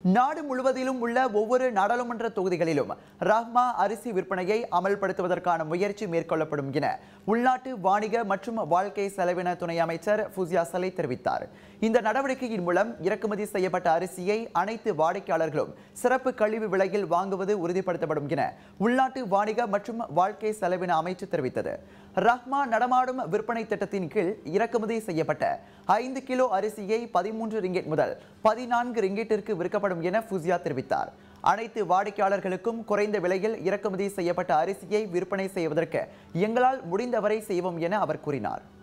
நாடு முழுவதிலும் உள்ள ஒவ்வொரு நாடாளுமன்ற தொகுதிகளிலும் ரஹ்மா அரிசி விற்பனையை அமல்படுத்துவதற்கான முயற்சி மேற்கொள்ளப்படும் என உள்நாட்டு வாணிக மற்றும் வாழ்க்கை செலவின துணை அமைச்சர் ஃபுசியா சலை தெரிவித்தார் இந்த நடவடிக்கையின் மூலம் இறக்குமதி செய்யப்பட்ட அரிசியை அனைத்து வாடிக்கையாளர்களும் சிறப்பு கழிவு விலையில் வாங்குவது உறுதிப்படுத்தப்படும் என உள்நாட்டு வாணிக மற்றும் வாழ்க்கை செலவின அமைச்சு தெரிவித்தது ரஹ்மா நடமாடும் விற்பனை திட்டத்தின் கீழ் இறக்குமதி செய்யப்பட்ட ஐந்து கிலோ அரிசியை பதிமூன்று ரிங்கெட் முதல் பதினான்கு ரிங்கெட்டிற்கு விற்கப்படும் என ஃபுசியா தெரிவித்தார் அனைத்து வாடிக்கையாளர்களுக்கும் குறைந்த விலையில் இறக்குமதி செய்யப்பட்ட அரிசியை விற்பனை செய்வதற்கு எங்களால் முடிந்தவரை செய்வோம் என அவர் கூறினார்